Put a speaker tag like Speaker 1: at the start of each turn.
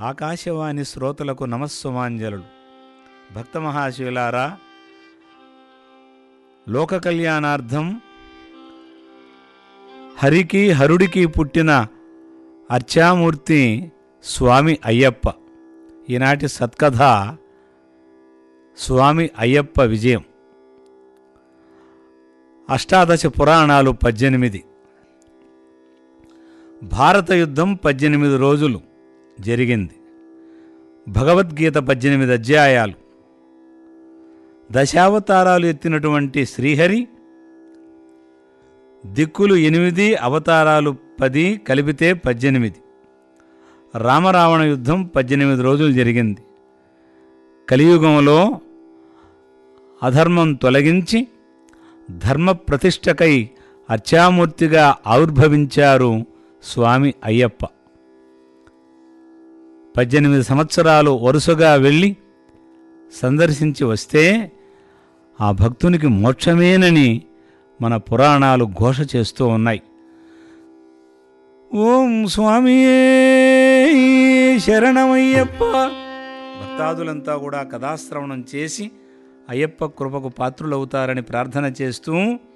Speaker 1: ఆకాశవాణి శ్రోతలకు నమస్సుమాంజలులు భక్త మహాశివులారా లోక కళ్యాణార్థం హరికి హరుడికి పుట్టిన అర్చామూర్తి స్వామి అయ్యప్ప ఈనాటి సత్కథ స్వామి అయ్యప్ప విజయం అష్టాదశ పురాణాలు పద్దెనిమిది భారత యుద్ధం పద్దెనిమిది రోజులు జరిగింది భగవద్గీత పద్దెనిమిది అధ్యాయాలు దశావతారాలు ఎత్తినటువంటి శ్రీహరి దిక్కులు ఎనిమిది అవతారాలు పది కలిపితే పద్దెనిమిది రామరావణ యుద్ధం పద్దెనిమిది రోజులు జరిగింది కలియుగంలో అధర్మం తొలగించి ధర్మ ప్రతిష్టకై అర్చామూర్తిగా ఆవిర్భవించారు స్వామి అయ్యప్ప పద్దెనిమిది సంవత్సరాలు వరుసగా వెళ్ళి సందర్శించి వస్తే ఆ భక్తునికి మోక్షమేనని మన పురాణాలు ఘోష చేస్తూ ఉన్నాయి ఓం స్వామి శరణమయ్యప్ప భక్తాదులంతా కూడా కథాశ్రవణం చేసి అయ్యప్ప కృపకు పాత్రులవుతారని ప్రార్థన చేస్తూ